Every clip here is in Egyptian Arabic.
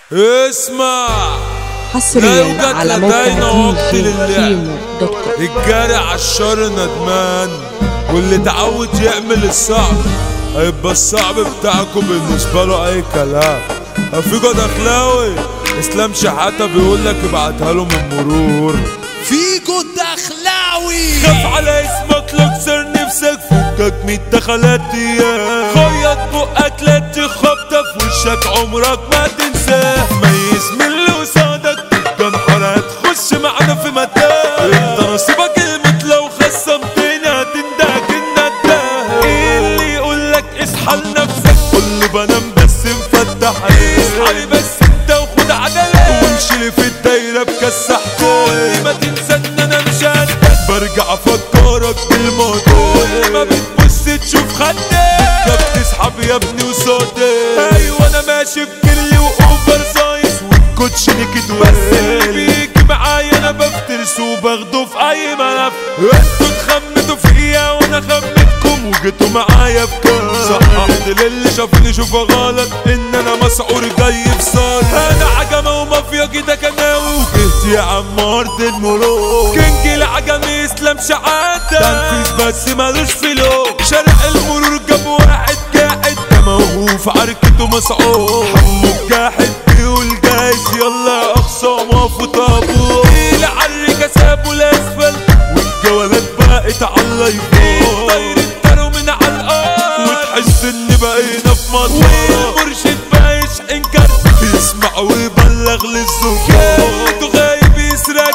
اسمع لا حصريا يوجد على موقع لدينا وقت دي جي للعب. كيمو دوت كوم الجاري عالشر ندمان واللي تعود يعمل الصعب هيبقى الصعب بتاعكم بالنسبة له أي كلام أفيجو دخلاوي إسلام شحاتة بيقول لك ابعتها له من مرور فيجو دخلاوي خاف على اسمك لكسر نفسك فكك من الدخلات اياه خيط بقك لا تخبطة في وشك عمرك ما تنساه ميز من اللي قصادك تتجنحر هتخش معانا في متاه انت نصيبك الموت لو خصمتني هتندهك النداه ايه اللي يقولك اصحى لنفسك قول له بنام بس مفتح اصحى لي بس انت وخد عجلة وامشي لي في الدايرة بكسح كل ما تنسى ان انا مش قدك برجع افكرك بالموضوع كل ما بتبص تشوف خدك انت بتسحب يا ابني وصوتك ايوه انا ماشي بكلي واوفر سايز والكوتش نكد بس اللي بيجي معايا انا بفترس وباخده في اي ملف انتوا تخمتوا فيا وانا خمتكم وجيتوا معايا بكام صححت للي شافني شوفه غلط ان انا مسعور جاي في صار انا عجمه ومافيا كده كناوي وجهت يا عم ارض الملوك كينج العجمي اسلام شعاته تنفيذ بس مالوش فلوس شارع المرور جاب واحد قاعد ده موهوف عركته مسعور حمو الجاحد بيقول جايز يلا اقصى في طابور العركه سابوا الاسفل والجولات بقت على اللايفات طاير الترو من على الارض وتحس ان بقينا في مصر والمرشد بقى يشحن كارت يسمع ويبلغ للزوجات غايب يسرق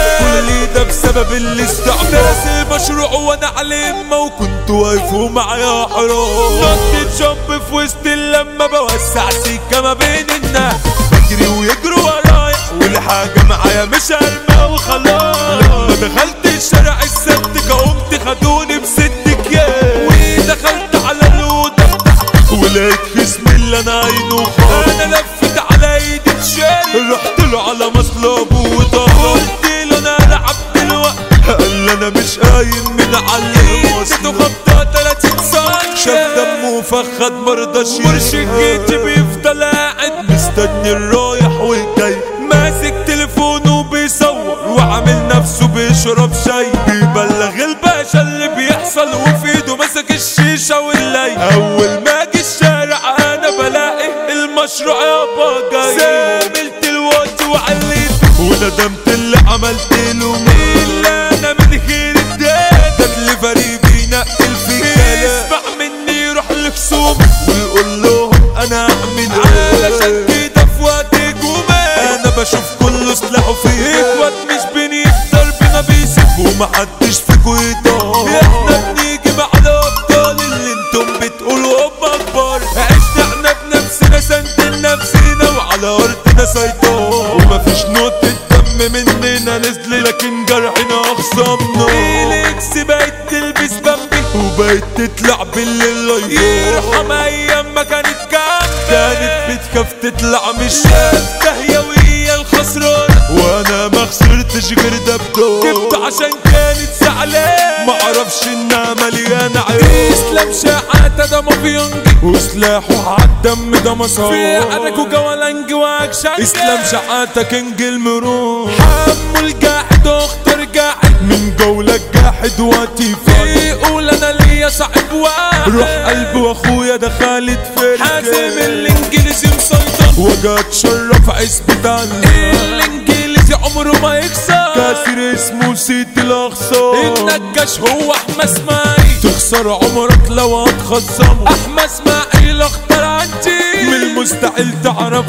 كل ده بسبب الاستعباد المشروع وانا على امه وكنت واقف ومعايا حرام نطيت جنب في وسط اللمه بوسع سكه ما بين الناس بجري ويجروا ورايا والحاجه معايا مش هرمى وخلاص لما دخلت الشارع السبت قمت خدوني بست كيان ودخلت على الاوضه ولقيت خصمي اللي انا عينه خالص انا لفت على ايدي تشاري رحت له على مصلبه وطار قلت له انا لعبت الوقت قال لي انا مش قايم من على اديته خبطه 30 ثانيه شاف دمه فخد مرضاش مرشد جيتي بيفضل قاعد مستني الرايح والجاي ماسك تليفونه بيصور وعامل نفسه بيشرب شاي بيبلغ الباشا اللي بيحصل وفي ايده ماسك الشيشه واللي اول ما اجي الشارع انا بلاقي المشروع يابا جاي زاملت الوقت وعليت وندمت اللي عملت له الا انا من غير الداتا اللي بينقل في اسمع مني يروح لخصوم ويقول لهم انا اعمل علشان كده في وقت جمال انا بشوف كله سلاحه فيه اخوات مش بنقدر بينا بيسيب ومحدش فيكو يطار احنا بنيجي مع الابطال اللي انتم بتقولوا هم اكبر عشنا احنا بنفسنا سند نفسنا وعلى ارضنا سيطار ومفيش نقطة دم مننا نزل لكن جرحنا اخصامنا فيليكس بقت تلبس بامبي وبقت تطلع بالليل يرحم ايام ما كانت جامدة كانت بتخاف تطلع مش شافة هي وهي الخسرانة وانا ما خسرتش غير دبدوب جبت عشان كانت زعلانة ما اعرفش انها مليانة عيوب اسلام شحاتة ده مافيونجي وسلاحه عالدم ده مسار في عرك وجولانج واكشن اسلام شحاتة كينج المرور حمو الجاحد واختار جاحد من جولة الجاحد وتيفا يقول انا ليا صاحب واحد روح قلبي واخويا ده خالد فرقة حازم الانجليزي مسيطر وجا اتشرف عزبة الانجليزي عمره ما يخسر كاسر اسمه سيد الاخصار النجاش هو احمد اسماعيل تخسر عمرك لو هتخصمه احمد اسماعيل اختار عندي من المستحيل تعرف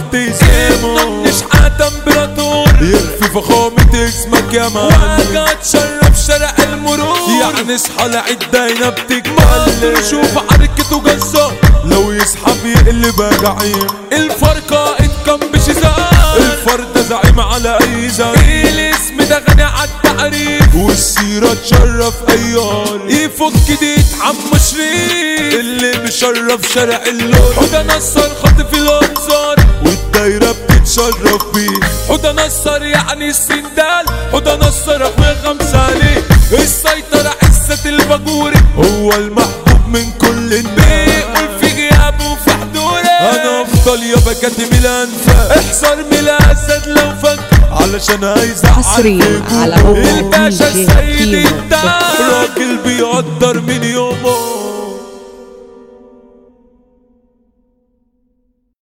تسامه مش امبراطور يكفي فخامة اسمك يا مان وجا تشرف شارع المرور يعني اصحى لعداينا بتكمل شوف حركته جزار لو يسحب يقلب جعيم الفرقة اتكم بشزار الفرد زعيم على اي زعيم الاسم ده غني على التعريف والسيرة تشرف ايار يفك دي عم شريف اللي مشرف شارع اللون حدا نصر خاطف الانصار والدايرة بتتشرف بيه حدا نصر يعني السندال حدا نصر اخويا خمسة عليه السيطرة عزة الباجوري هو المحبوب من كل الناس بيقول في غيابه وفي حضوره انا افضل يابا كاتم الانفاق احذر من الاسد لو فك علشان هيزعل حصريا على موقع الباشا دي جي السيد كيمو انت راجل بيقدر من يومه